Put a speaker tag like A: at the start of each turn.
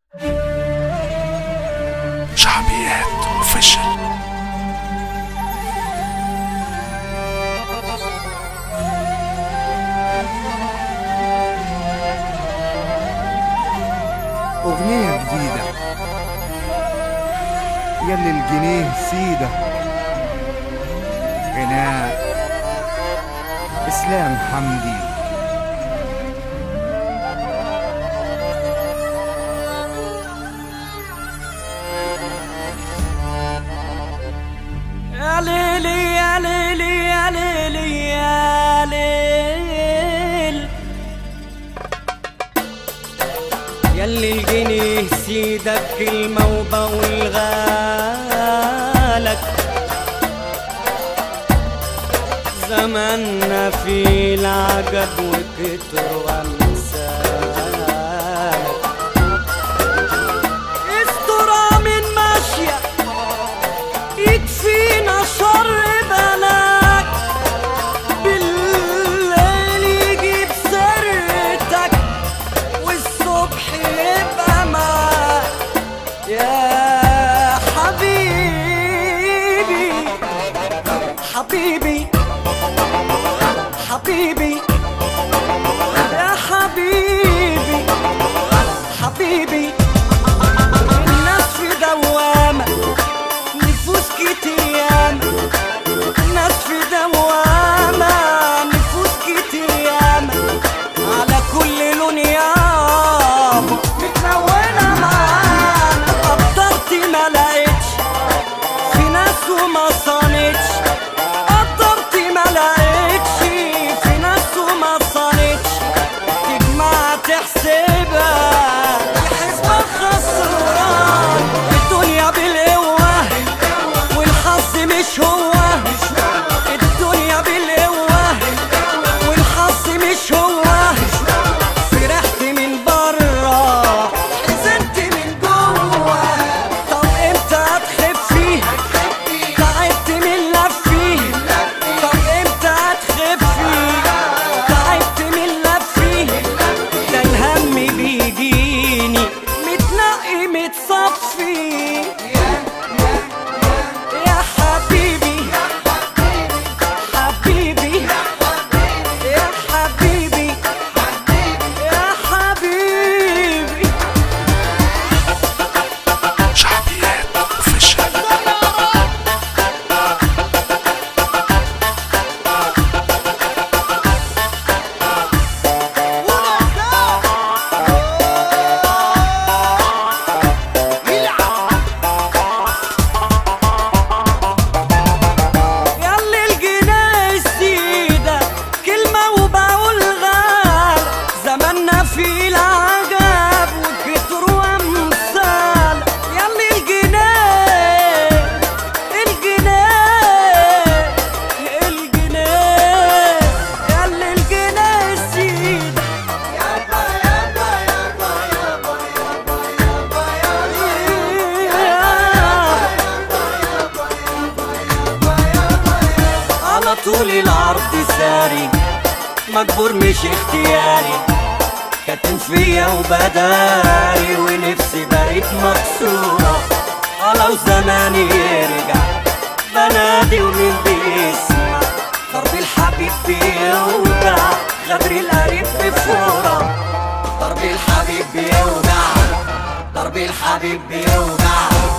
A: شعبيات اوفيشال
B: أغنية جديدة يلي الجنيه سيدة غناء إسلام حمدي
C: يا ليلي يا ليلي يا ليلي يا ليل يلي الجنيه سيدك كلمة وبقولغالك زماننا في العجب وكتر وامثالك استرى من ماشيه يكفينا شر بلاك بالليل يجيب سرتك والصبح يبقى معاك يا حبيبي حبيبي حبيبي يا حبيبي حبيبي الناس في دوامه نفوس كتير ياما ناس في دوامة نفوس كتير ياما على كل لون ياما متلونة معانا قدرت ما لقيتش في ناس وما صانتش قدرت ما لقيتش في ناس وما صانتش تجمع تحسبها الحسبة خسران الدنيا بالقوة والحظ مش هو الدنيا بالقوة والحظ مش هو فرحت من برا حزنت من جوا طب امتى هتخفي تعبت من لفي طب امتى هتخفي تعبت من لفي ده الهم بيجيني متنقي متصفي يا حبيبي حبيبي يا حبيبي يا حبيبي
A: شعبيات اوفيشال
C: ياللي الجنيه السيدة كلمة وبقول غال زماننا في العجب وكتر وامثال ياللي الجنيه الجنيه الجنيه ياللي الجنيه السيدة يابا يابا يابا يابا يابا يابا يابا على طول العرض ساري مجبور مش اختياري كاتم فيا وبداري ونفسي بقيت مكسورة اه لو زماني يرجع بنادي ومين بيسمع ضرب الحبيب بيوجع غدر القريب بفورة ضرب الحبيب بيوجع ضرب الحبيب بيوجع